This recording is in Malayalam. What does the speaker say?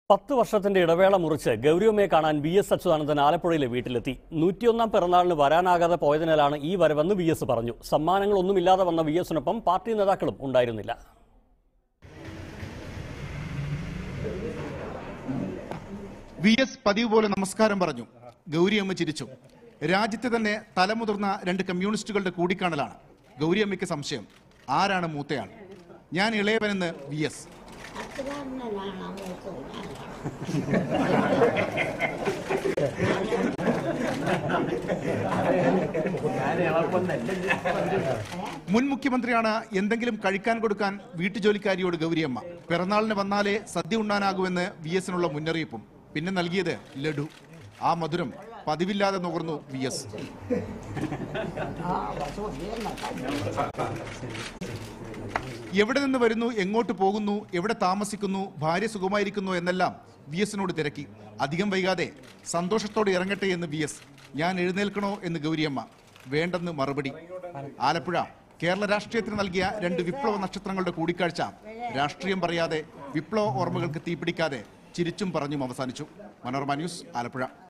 പത്ത് വർഷത്തിന്റെ ഇടവേള മുറിച്ച് ഗൗരിയമ്മയെ കാണാൻ വി എസ് അച്യുതാനന്ദൻ ആലപ്പുഴയിലെ വീട്ടിലെത്തി നൂറ്റിയൊന്നാം പിറന്നാളിന് വരാനാകാതെ പോയതിനാലാണ് ഈ വരവെന്ന് വി എസ് പറഞ്ഞു സമ്മാനങ്ങളൊന്നുമില്ലാതെ വന്ന വി എസിനൊപ്പം പാർട്ടി നേതാക്കളും ഉണ്ടായിരുന്നില്ല വി എസ് പതിവ് പോലെ നമസ്കാരം പറഞ്ഞു ഗൗരിയമ്മ ചിരിച്ചു രാജ്യത്തെ തന്നെ തലമുതിർന്ന രണ്ട് കമ്മ്യൂണിസ്റ്റുകളുടെ കൂടിക്കാണലാണ് ഗൗരിയമ്മയ്ക്ക് സംശയം ആരാണ് മൂത്തയാൾ ഞാൻ ഇളയവനെന്ന് വി എസ് മുൻ മുഖ്യമന്ത്രിയാണ് എന്തെങ്കിലും കഴിക്കാൻ കൊടുക്കാൻ വീട്ടുജോലിക്കാരിയോട് ഗൗരിയമ്മ പിറന്നാളിന് വന്നാലേ സദ്യ ഉണ്ണാനാകുമെന്ന് വി എസിനുള്ള മുന്നറിയിപ്പും പിന്നെ നൽകിയത് ലഡു ആ മധുരം പതിവില്ലാതെ നുകർന്നു വി എസ് എവിടെ നിന്ന് വരുന്നു എങ്ങോട്ട് പോകുന്നു എവിടെ താമസിക്കുന്നു ഭാര്യ സുഖമായിരിക്കുന്നു എന്നെല്ലാം വി എസിനോട് തിരക്കി അധികം വൈകാതെ സന്തോഷത്തോടെ ഇറങ്ങട്ടെ എന്ന് വി എസ് ഞാൻ എഴുന്നേൽക്കണോ എന്ന് ഗൗരിയമ്മ വേണ്ടെന്ന് മറുപടി ആലപ്പുഴ കേരള രാഷ്ട്രീയത്തിന് നൽകിയ രണ്ട് വിപ്ലവ നക്ഷത്രങ്ങളുടെ കൂടിക്കാഴ്ച രാഷ്ട്രീയം പറയാതെ വിപ്ലവ ഓർമ്മകൾക്ക് തീപിടിക്കാതെ ചിരിച്ചും പറഞ്ഞും അവസാനിച്ചു മനോരമ ന്യൂസ് ആലപ്പുഴ